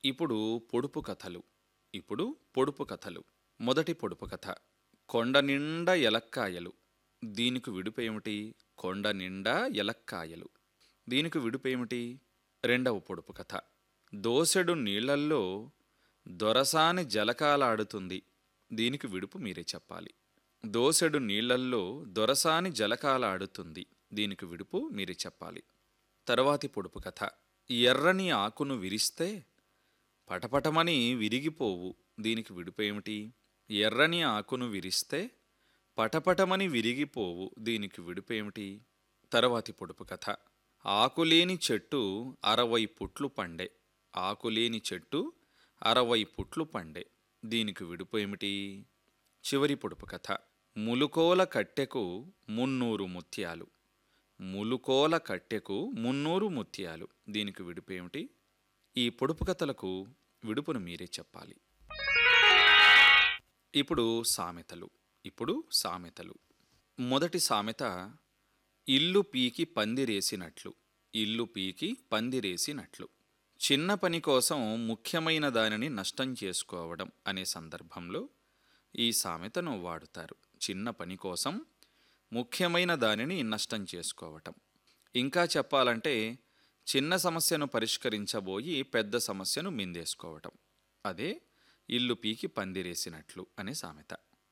ఇప్పుడు పొడుపు కథలు ఇప్పుడు పొడుపు కథలు మొదటి పొడుపు కథ కొండ నిండా ఎలక్కాయలు దీనికి విడుపేమిటి కొండ నిండా ఎలక్కాయలు దీనికి విడుపేమిటి రెండవ పొడుపు కథ దోసెడు నీళ్లల్లో దొరసాని జలకాలాడుతుంది దీనికి విడుపు మీరే చెప్పాలి దోసెడు నీళ్లల్లో దొరసాని జలకాలాడుతుంది దీనికి విడుపు మీరే చెప్పాలి తర్వాతి పొడుపు కథ ఎర్రని ఆకును విరిస్తే పటపటమని విరిగిపోవు దీనికి విడుపేమిటి ఎర్రని ఆకును విరిస్తే పటపటమని విరిగిపోవు దీనికి విడుపేమిటి తర్వాతి పొడుపు కథ ఆకులేని చెట్టు అరవై పుట్లు పండే ఆకులేని చెట్టు అరవై పుట్లు పండే దీనికి విడుపు ఏమిటి చివరి పొడుపు కథ ములుకోల కట్టెకు మున్నూరు ముత్యాలు ములుకోల కట్టెకు మున్నూరు ముత్యాలు దీనికి విడుపు ఏమిటి ఈ పొడుపు కథలకు విడుపును మీరే చెప్పాలి ఇప్పుడు సామెతలు ఇప్పుడు సామెతలు మొదటి సామెత ఇల్లు పీకి పందిరేసినట్లు ఇల్లు పీకి పందిరేసినట్లు చిన్న పని కోసం ముఖ్యమైన దానిని నష్టం చేసుకోవడం అనే సందర్భంలో ఈ సామెతను వాడుతారు చిన్న పని కోసం ముఖ్యమైన దానిని నష్టం చేసుకోవటం ఇంకా చెప్పాలంటే చిన్న సమస్యను పరిష్కరించబోయి పెద్ద సమస్యను మిందేసుకోవటం అదే ఇల్లు పీకి పందిరేసినట్లు అనే సామెత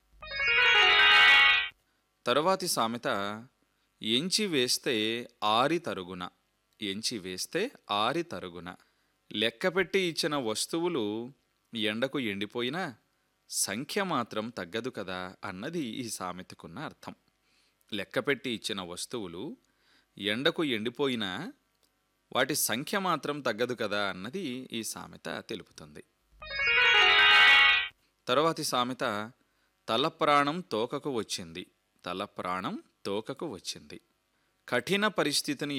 తరువాతి సామెత ఎంచి వేస్తే ఆరి తరుగున ఎంచి వేస్తే ఆరి తరుగున లెక్కపెట్టి ఇచ్చిన వస్తువులు ఎండకు ఎండిపోయినా సంఖ్య మాత్రం తగ్గదు కదా అన్నది ఈ సామెతకున్న అర్థం లెక్కపెట్టి ఇచ్చిన వస్తువులు ఎండకు ఎండిపోయినా వాటి సంఖ్య మాత్రం తగ్గదు కదా అన్నది ఈ సామెత తెలుపుతుంది తరువాతి సామెత తల ప్రాణం తోకకు వచ్చింది తల ప్రాణం తోకకు వచ్చింది కఠిన పరిస్థితిని